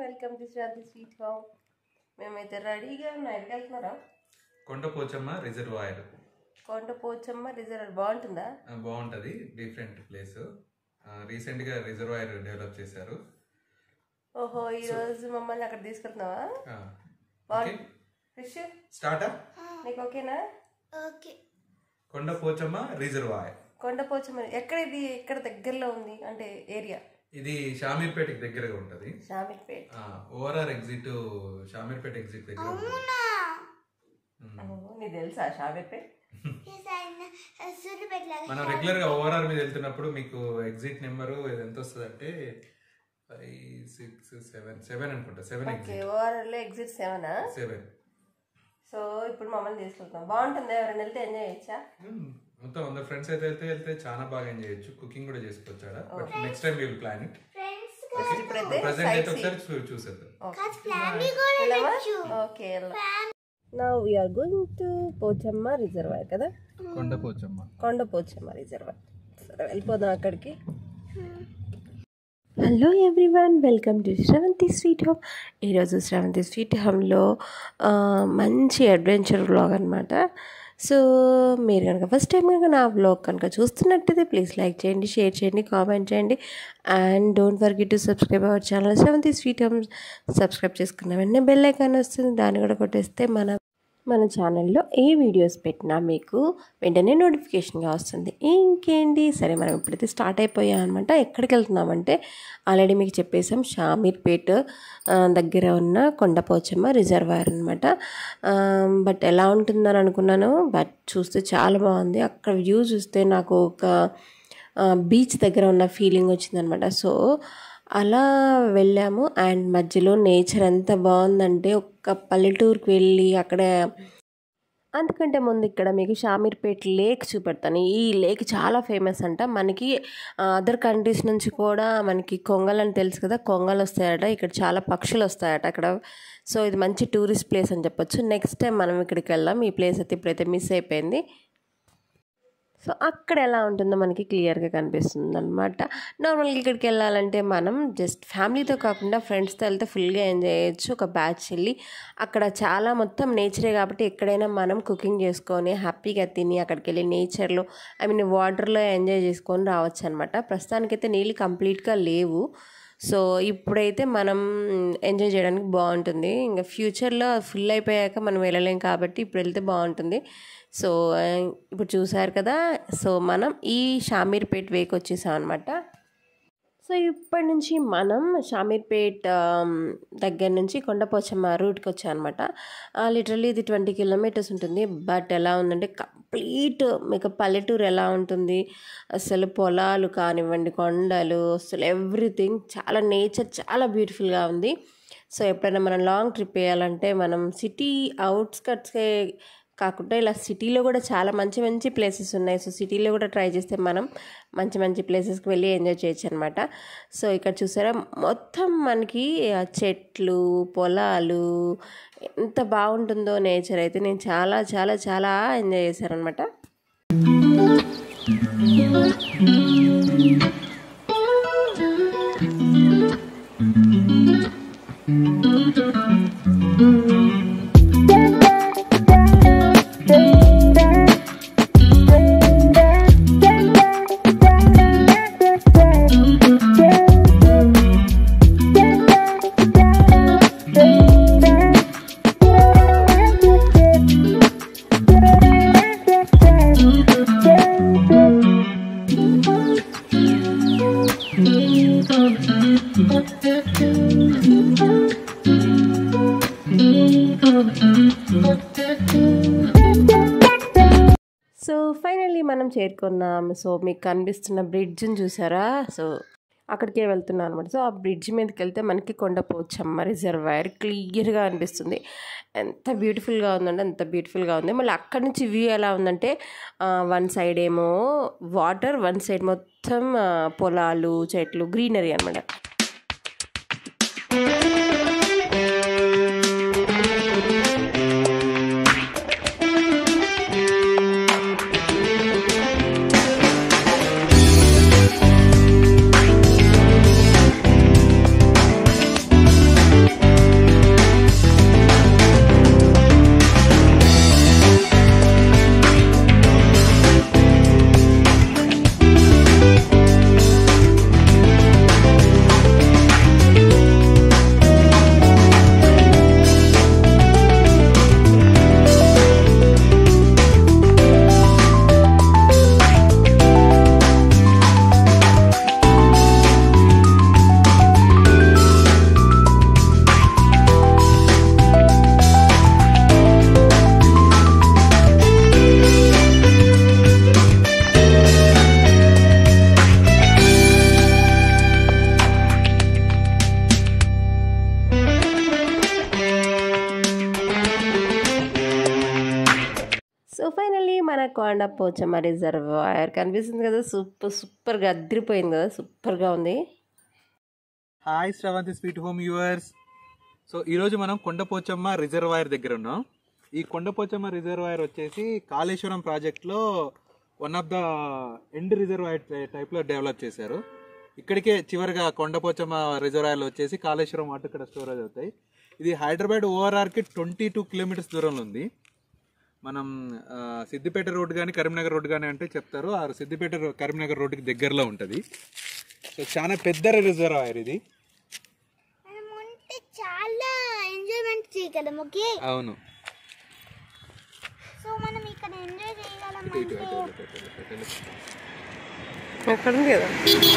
Welcome to Shranthi sweet home మేమైతే రెడీగా ఉన్నాం ఎక్కడికి వెళ్తున్నారా కొండపోచమ్మ రిజర్వాయర్ కొండ పోచమ్మ రిజర్వ్ బాగుంటుందా బాగుంటది డిఫరెంట్ ప్లేస్ రీసెంట్ గా రిజర్వాయర్ డెవలప్ చేశారు ఓహో ఈ రోజు మమ్మల్ని అక్కడ తీసుకెళ్తున్నావా ఓకే బాగుంది ఫిష్ స్టార్ట్ నీకు ఓకేనా ఓకే కొండపోచమ్మ రిజర్వాయర్ కొండ పోచమ్మ ఎక్కడ ఇది ఎక్కడ దగ్గరలో ఉంది అంటే ఏరియా ఇది షామీర్పేటకి దగ్గరగా ఉంటది Shamirpet ORR exit Shamirpeta exit దగ్గర ఉంటుంది నీకు తెలుసా షామీర్పేట్ సూర్యపేటలాగా మనం రెగ్యులర్ గా ఓఆర్ఆర్ మీద వెళ్తున్నప్పుడు మీకు ఎగ్జిట్ నెంబర్ ఎంత వస్తుంది అంటే ఫైవ్ సిక్స్ సెవెన్ సెవెన్ అనుకుంటా సెవెన్ ఓకే ఎగ్జిట్ ఓఆర్ఆర్లో ఎగ్జిట్ సెవెనా సెవెన్ సో ఇప్పుడు మమ్మల్ని తీసుకెళ్తాం బాగుంటుంది ఎవరైనా వెళ్తే ఎంజాయ్ చేయొచ్చా మొత్తం అందరు ఫ్రెండ్స్ అయితే వెళ్తే వెళ్తే చాలా బాగా ఎంజాయ్ చేయొచ్చు కుకింగ్ కూడా చేసుకోవచ్చు ఆడ but next time will plan it friends Just ఇప్పుడైతే ప్రజెంట్ అయితే sight ఒకసారి చూ- చూసేద్దాం ఫ్యామిలీ కూడా వెళ్ళావా వెళ్ళొచ్చు okay now we're going to Pochamma reservoir కదా కొండపోచమ్మ కొండ పోచమ్మ రిజర్వాయర్ సరే వెళ్ళిపోదాం అక్కడికి hello everyone welcome to Sravanthi sweet home ఈరోజు శ్రవంతి స్వీట్ హోమ్లో ఆ, మంచి అడ్వెంచర్ వ్లాగ్ అనమాట సో మీరు కనుక ఫస్ట్ టైం కనుక నా వ్లాగ్ కనుక చూస్తున్నట్టయితే ప్లీజ్ లైక్ చేయండి షేర్ చేయండి కామెంట్ చేయండి and don't forget to subscribe our channel Sravanthi sweet home subscribe చేసుకున్న వెంటనే బెల్ ఐకాన్ వస్తుంది దాన్ని కూడా కొట్టేస్తే మన మన ఛానల్లో ఏ వీడియోస్ పెట్టినా మీకు వెంటనే నోటిఫికేషన్గా వస్తుంది ఇంకేంటి సరే మనం ఇప్పుడైతే స్టార్ట్ అయిపోయాం అనమాట ఎక్కడికి వెళ్తున్నామంటే ఆల్రెడీ మీకు చెప్పేసాం షామీర్పేట్ ఆ, దగ్గర ఉన్న కొండపోచమ్మ రిజర్వాయర్ అనమాట బట్ ఎలా ఉంటుందని అనుకున్నాను బట్ చూస్తే చాలా బాగుంది అక్కడ వ్యూ చూస్తే నాకు ఒక బీచ్ దగ్గర ఉన్న ఫీలింగ్ వచ్చిందనమాట సో అలా వెళ్ళాము అండ్ మధ్యలో నేచర్ ఎంత బాగుందంటే ఒక్క పల్లెటూరుకి వెళ్ళి అక్కడ అందుకంటే ముందు ఇక్కడ మీకు షామీర్పేట్ లేక్ చూపెడతాను ఈ లేక్ చాలా ఫేమస్ అంట మనకి అదర్ కంట్రీస్ నుంచి కూడా మనకి కొంగలు అని తెలుసు కదా కొంగలు వస్తాయట ఇక్కడ చాలా పక్షులు వస్తాయట అక్కడ సో ఇది మంచి టూరిస్ట్ ప్లేస్ అని చెప్పొచ్చు నెక్స్ట్ టైం మనం ఇక్కడికి వెళ్దాం ఈ ప్లేస్ అయితే ఇప్పుడైతే మిస్ అయిపోయింది సో అక్కడ ఎలా ఉంటుందో మనకి క్లియర్గా కనిపిస్తుంది అనమాట నార్మల్గా ఇక్కడికి వెళ్ళాలంటే మనం జస్ట్ ఫ్యామిలీతో కాకుండా ఫ్రెండ్స్తో వెళ్తే ఫుల్గా ఎంజాయ్ చేయొచ్చు ఒక బ్యాచ్ వెళ్ళి అక్కడ చాలా మొత్తం నేచరే కాబట్టి ఎక్కడైనా మనం కుకింగ్ చేసుకొని హ్యాపీగా తిని అక్కడికి వెళ్ళి నేచర్లో ఐ మీన్ వాటర్లో ఎంజాయ్ చేసుకొని రావచ్చు అనమాట ప్రస్తుతానికైతే నీళ్ళు కంప్లీట్గా లేవు సో ఇప్పుడైతే మనం ఎంజాయ్ చేయడానికి బాగుంటుంది ఇంకా ఫ్యూచర్లో ఫుల్ అయిపోయాక మనం వెళ్ళలేం కాబట్టి ఇప్పుడు వెళ్తే బాగుంటుంది సో ఆ, ఇప్పుడు చూసారు కదా సో మనం ఈ షామీర్పేట్ వేకి వచ్చేసాం అనమాట సో ఇప్పటి నుంచి మనం షామీర్పేట్ ఆమ్, దగ్గర నుంచి కొండపోచమ్మ రూట్కి వచ్చాం అనమాట లిటరల్లీ ఇది ట్వంటీ కిలోమీటర్స్ ఉంటుంది బట్ ఎలా ఉందంటే కంప్లీట్ మీకు పల్లెటూరు ఎలా ఉంటుంది అసలు పొలాలు కానివ్వండి కొండలు అసలు ఎవ్రీథింగ్ చాలా నేచర్ చాలా బ్యూటిఫుల్గా ఉంది సో ఎప్పుడైనా మనం లాంగ్ ట్రిప్ వేయాలంటే మనం సిటీ అవుట్స్కట్స్కే కాకుండా ఇలా సిటీలో కూడా చాలా మంచి మంచి ప్లేసెస్ ఉన్నాయి సో సిటీలో కూడా ట్రై చేస్తే మనం మంచి మంచి ప్లేసెస్కి వెళ్ళి ఎంజాయ్ చేయొచ్చు అనమాట సో ఇక్కడ చూసారా మొత్తం మనకి ఆ చెట్లు పొలాలు ఎంత బాగుంటుందో నేచర్ అయితే నేను చాలా చాలా చాలా ఎంజాయ్ చేశాను అనమాట సో ఫైనల్లీ మనం చేరుకున్నాం సో మీకు కనిపిస్తున్న బ్రిడ్జ్ని చూసారా సో అక్కడికే వెళ్తున్నాం అనమాట సో ఆ బ్రిడ్జ్ మీదకి వెళ్తే మనకి కొండపోచమ్మ రిజర్వాయర్ క్లియర్గా అనిపిస్తుంది ఎంత బ్యూటిఫుల్గా ఉందంటే అంత బ్యూటిఫుల్గా ఉంది మళ్ళీ అక్కడి నుంచి వ్యూ ఎలా ఉందంటే వన్ సైడ్ ఏమో వాటర్ వన్ సైడ్ మొత్తం ఆ, పొలాలు చెట్లు గ్రీనరీ అనమాట మన కొండ పోచమ్మ రిజర్వాయర్ కనిపిస్తుంది కదా సూపర్ సూపర్గా అద్దరిపోయింది కదా సూపర్గా ఉంది hi Sravanthi sweet home yours so ఈరోజు మనం కొండపోచమ్మ రిజర్వాయర్ దగ్గర ఉన్నాం ఈ కొండపోచమ్మ రిజర్వాయర్ వచ్చేసి కాళేశ్వరం ప్రాజెక్ట్లో one of the end reservoir టైప్లో డెవలప్ చేశారు ఇక్కడికే చివరిగా కొండపోచమ్మ రిజర్వాయర్లు వచ్చేసి కాళేశ్వరం వాటర్ ఇక్కడ స్టోరేజ్ అవుతాయి ఇది హైదరాబాద్ ఓఆర్ఆర్కి ట్వంటీ టూ కిలోమీటర్స్ దూరంలో ఉంది మనం ఆ, సిద్దిపేట రోడ్ కానీ కరీంనగర్ రోడ్ కానీ అంటే చెప్తారు ఆ సిద్దిపేట రో- కరీంనగర్ రోడ్డుకి దగ్గరలో ఉంటుంది సో చాలా పెద్ద రిజర్వాయర్ ఇది మనం ఉంటే చాలా ఎంజాయ్మెంట్ చేయగలం ఓకే అవును సో మనం ఇక్కడ ఎంజాయ్ చేయగలం ఇటు, ఇటు, అంటే అటు, ఇటు, ఇటు, ఇటు, ఇటు. అక్కడ ఉంది కదా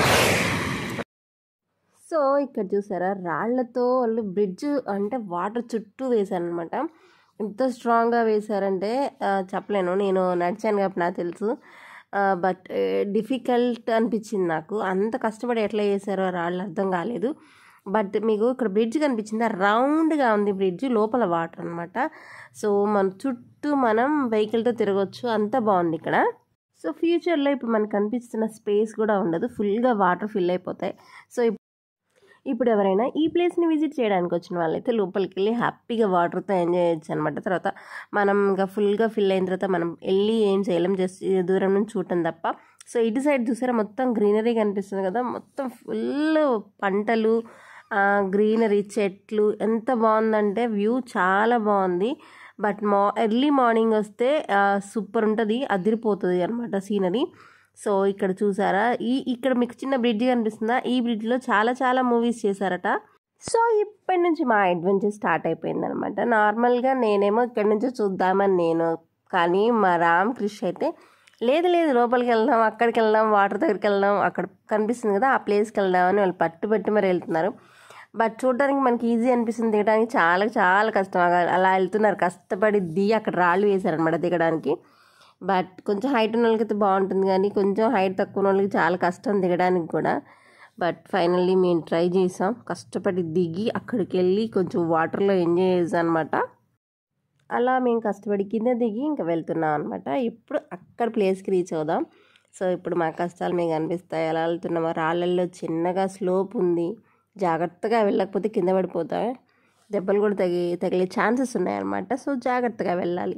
సో ఇక్కడ చూసారా రాళ్లతో వాళ్ళు బ్రిడ్జ్ అంటే వాటర్ చుట్టూ వేశారనమాట ఎంత స్ట్రాంగ్గా వేశారంటే ఆ, చెప్పలేను నేను నడిచాను కాబట్టి నాకు తెలుసు బట్ డిఫికల్ట్ అనిపించింది నాకు అంత కష్టపడి ఎట్లా చేశారో ఆ రాళ్ళు అర్థం కాలేదు బట్ మీకు ఇక్కడ బ్రిడ్జ్ కనిపించింది రౌండ్గా ఉంది బ్రిడ్జ్ లోపల వాటర్ అనమాట సో మన చుట్టూ మనం వెహికల్తో తిరగవచ్చు అంత బాగుంది ఇక్కడ సో ఫ్యూచర్లో ఇప్పుడు మనకు కనిపిస్తున్న స్పేస్ కూడా ఉండదు ఫుల్గా వాటర్ ఫిల్ అయిపోతాయి సో ఇప్- ఇప్పుడు ఎవరైనా ఈ ప్లేస్ని విజిట్ చేయడానికి వచ్చిన వాళ్ళైతే లోపలికి వెళ్ళి హ్యాపీగా వాటర్తో ఎంజాయ్ చేయొచ్చు అనమాట తర్వాత మనం ఇంకా ఫుల్గా ఫిల్ అయిన తర్వాత మనం వెళ్ళి ఏం చేయలేం జస్ట్ దూరం నుంచి చూడటం తప్ప సో ఇటు సైడ్ చూసారా మొత్తం గ్రీనరీ కనిపిస్తుంది కదా మొత్తం ఫుల్ పంటలు గ్రీనరీ చెట్లు ఎంత బాగుందంటే వ్యూ చాలా బాగుంది బట్ మా ఎర్లీ మార్నింగ్ వస్తే సూపర్ ఉంటుంది అదిరిపోతుంది అనమాట సీనరీ సో ఇక్కడ చూసారా ఈ ఇక్కడ మీకు చిన్న బ్రిడ్జ్ కనిపిస్తుందా ఈ బ్రిడ్జ్లో చాలా చాలా మూవీస్ చేశారట సో ఇప్పటి నుంచి మా అడ్వెంచర్ స్టార్ట్ అయిపోయింది అనమాట నార్మల్గా నేనేమో ఇక్కడి నుంచి చూద్దామని నేను కానీ మా రామ్ క్రిష్ అయితే లేదు లేదు లోపలికి వెళ్దాం అక్కడికి వెళ్దాం వాటర్ దగ్గరికి వెళ్దాం అక్కడ కనిపిస్తుంది కదా ఆ ప్లేస్కి వెళ్దాం అని వాళ్ళు పట్టుబట్టి మరి వెళ్తున్నారు బట్ చూడడానికి మనకి ఈజీ అనిపిస్తుంది దిగడానికి చాలా చాలా కష్టం అలా- అలా వెళ్తున్నారు కష్టపడి దిగి అక్కడ రాళ్ళు వేశారనమాట దిగడానికి బట్ కొంచెం హైట్ ఉన్న వాళ్ళకి అయితే బాగుంటుంది కానీ కొంచెం హైట్ తక్కువ ఉన్న వాళ్ళకి చాలా కష్టం దిగడానికి కూడా బట్ ఫైనల్లీ మేము ట్రై చేసాం కష్టపడి దిగి అక్కడికి వెళ్ళి కొంచెం వాటర్లో ఎంజాయ్ చేసాం అనమాట అలా మేము కష్టపడి కింద దిగి ఇంకా వెళ్తున్నాం అనమాట ఇప్పుడు అక్కడ ప్లేస్కి రీచ్ అవుదాం సో ఇప్పుడు మా కష్టాలు మీకు అనిపిస్తాయి ఎలా వెళ్తున్నామో రాళ్ళల్లో చిన్నగా స్లోప్ ఉంది జాగ్రత్తగా వెళ్ళకపోతే కింద పడిపోతాయి దెబ్బలు కూడా తగి తగిలే ఛాన్సెస్ ఉన్నాయన్నమాట సో జాగ్రత్తగా వెళ్ళాలి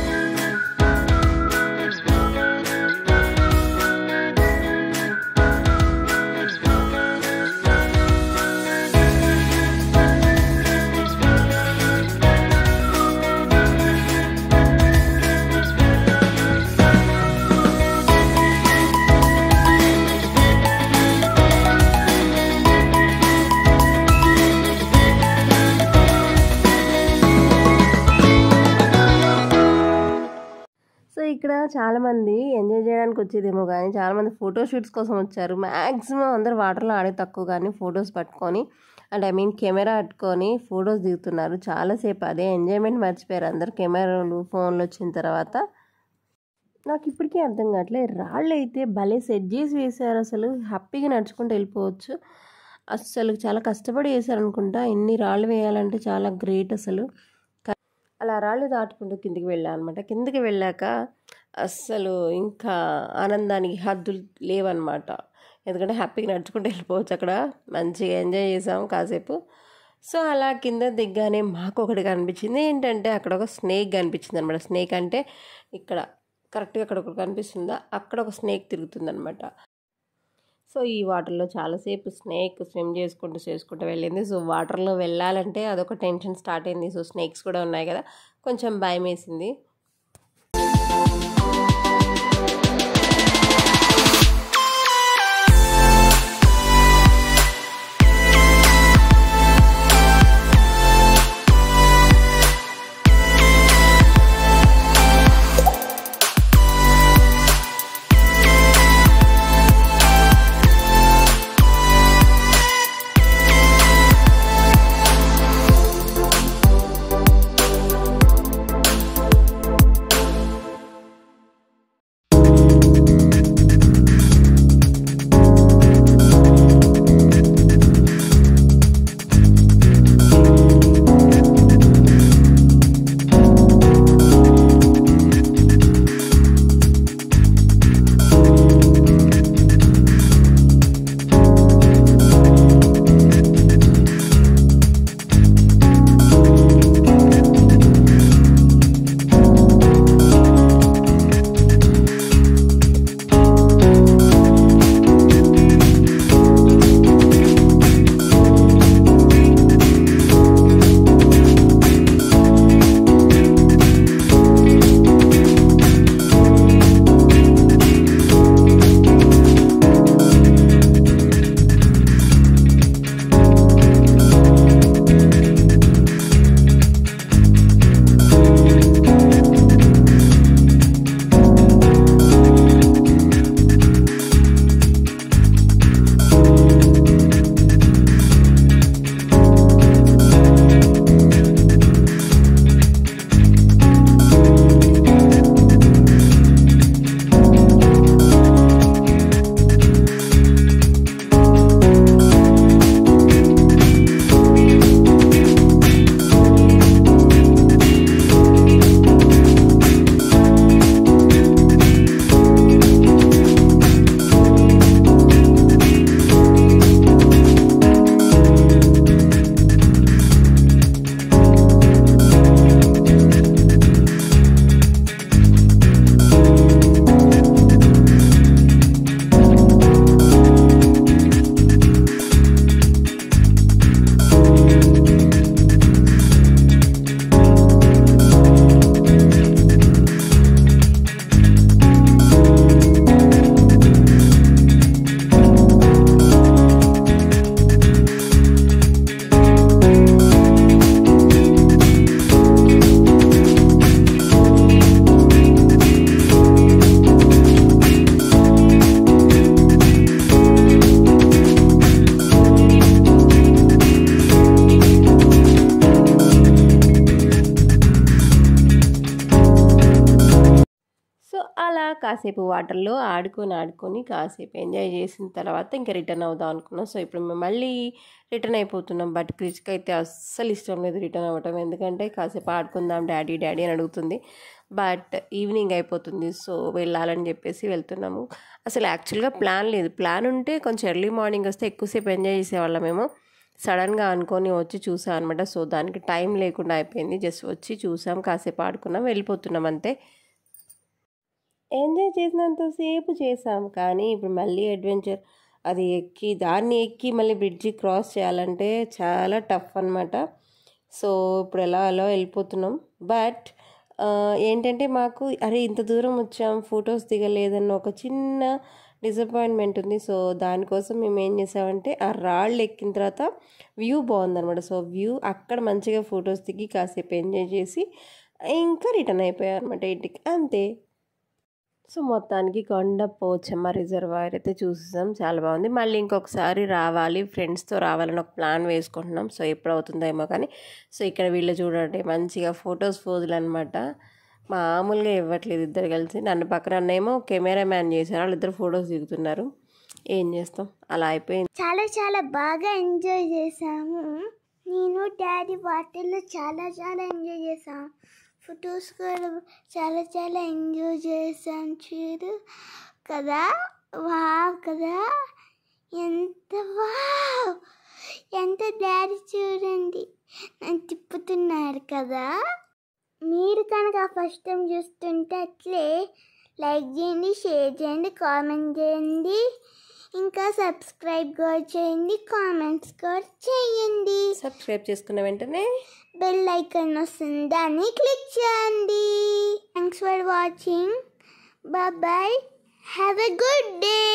సో ఇక్కడ చాలామంది ఎంజాయ్ చేయడానికి వచ్చేదేమో కానీ చాలామంది ఫోటో షూట్స్ కోసం వచ్చారు మ్యాక్సిమం అందరు వాటర్లో ఆడే తక్కువ కానీ ఫొటోస్ పట్టుకొని అంటే ఐ మీన్ కెమెరా పట్టుకొని ఫొటోస్ దిగుతున్నారు చాలాసేపు అదే ఎంజాయ్మెంట్ మర్చిపోయారు అందరు కెమెరాలు ఫోన్లు వచ్చిన తర్వాత నాకు ఇప్పటికీ అర్థం కావట్లేదు రాళ్ళు అయితే భలే సెట్ చేసి వేశారు అసలు హ్యాపీగా నడుచుకుంటూ వెళ్ళిపోవచ్చు అసలు చాలా కష్టపడి వేశారు అనుకుంటా ఎన్ని రాళ్ళు వేయాలంటే చాలా గ్రేట్ అసలు అలా రాళ్ళు దాటుకుంటూ కిందికి వెళ్ళాను అనమాట కిందికి వెళ్ళాక అస్సలు ఇంకా ఆనందానికి హద్దులు లేవన్నమాట ఎందుకంటే హ్యాపీగా నడుచుకుంటూ వెళ్ళిపోవచ్చు అక్కడ మంచిగా ఎంజాయ్ చేసాం కాసేపు సో అలా కింద దిగ్గానే మాకు ఒకటి కనిపించింది ఏంటంటే అక్కడ ఒక స్నేక్ కనిపించింది అనమాట స్నేక్ అంటే ఇక్కడ కరెక్ట్గా అక్కడ ఒకటి కనిపిస్తుందా అక్కడ ఒక స్నేక్ తిరుగుతుందనమాట సో ఈ వాటర్లో చాలాసేపు స్నేక్ స్విమ్ చేసుకుంటూ చేసుకుంటూ వెళ్ళింది సో వాటర్లో వెళ్ళాలంటే అదొక టెన్షన్ స్టార్ట్ అయింది సో స్నేక్స్ కూడా ఉన్నాయి కదా కొంచెం భయం వేసింది కాసేపు వాటర్లో ఆడుకొని ఆడుకొని కాసేపు ఎంజాయ్ చేసిన తర్వాత ఇంకా రిటర్న్ అవుదాం అనుకున్నాం సో ఇప్పుడు మేము మళ్ళీ రిటర్న్ అయిపోతున్నాం బట్ క్రిష్కి అయితే అస్సలు ఇష్టం లేదు రిటర్న్ అవ్వటం ఎందుకంటే కాసేపు ఆడుకుందాం డాడీ డాడీ అని అడుగుతుంది బట్ ఈవినింగ్ అయిపోతుంది సో వెళ్ళాలని చెప్పేసి వెళ్తున్నాము అసలు యాక్చువల్గా ప్లాన్ లేదు ప్లాన్ ఉంటే కొంచెం ఎర్లీ మార్నింగ్ వస్తే ఎక్కువసేపు ఎంజాయ్ చేసేవాళ్ళం మేము సడన్గా అనుకొని వచ్చి చూసాం అనమాట సో దానికి టైం లేకుండా అయిపోయింది జస్ట్ వచ్చి చూసాం కాసేపు ఆడుకున్నాం వెళ్ళిపోతున్నాం అంతే ఎంజాయ్ చేసినంతసేపు చేసాం కానీ ఇప్పుడు మళ్ళీ అడ్వెంచర్ అది ఎక్కి దాన్ని ఎక్కి మళ్ళీ బ్రిడ్జి క్రాస్ చేయాలంటే చాలా టఫ్ అనమాట సో ఇప్పుడు ఎలా అలా వెళ్ళిపోతున్నాం బట్ ఏంటంటే మాకు అరే ఇంత దూరం వచ్చాం ఫొటోస్ దిగలేదన్న ఒక చిన్న డిసప్పాయింట్మెంట్ ఉంది సో దానికోసం మేము ఏం చేసామంటే ఆ రాళ్ళు ఎక్కిన తర్వాత వ్యూ బాగుందన్నమాట సో వ్యూ అక్కడ మంచిగా ఫొటోస్ దిగి కాసేపు ఎంజాయ్ చేసి ఇంకా రిటర్న్ అయిపోయాం అనమాట ఇంటికి అంతే సో మొత్తానికి కొండ పోచమ్మ రిజర్వాయర్ అయితే చూసేసాం చాలా బాగుంది మళ్ళీ ఇంకొకసారి రావాలి ఫ్రెండ్స్తో రావాలని ఒక ప్లాన్ వేసుకుంటున్నాం సో ఎప్పుడు అవుతుందేమో కానీ సో ఇక్కడ వీళ్ళు చూడండి మంచిగా ఫొటోస్ ఫోజులు అనమాట మామూలుగా ఇవ్వట్లేదు ఇద్దరు కలిసి నన్ను పక్కన అన్నేమో కెమెరా మ్యాన్ చేశారు వాళ్ళిద్దరు ఫొటోస్ దిగుతున్నారు ఏం చేస్తాం అలా అయిపోయింది చాలా చాలా బాగా ఎంజాయ్ చేసాము నేను డాడీ వాటర్లో చాలా చాలా ఎంజాయ్ చేసాం ఫొటోస్ కూడా చాలా చాలా ఎంజాయ్ చేసాం చూడు కదా వావ్ కదా ఎంత వావ్ ఎంత డాడీ చూడండి నన్ను తిప్పుతున్నారు కదా మీరు కనుక ఫస్ట్ టైం చూస్తుంటే అట్లే లైక్ చేయండి షేర్ చేయండి కామెంట్ చేయండి ఇంకా సబ్స్క్రైబ్ కూడా చేయండి కామెంట్స్ కూడా చేయండి సబ్స్క్రైబ్ చేసుకున్న వెంటనే బెల్ ఐకాన్ వస్తుంది దాన్ని క్లిక్ చేయండి thanks for watching bye have a good day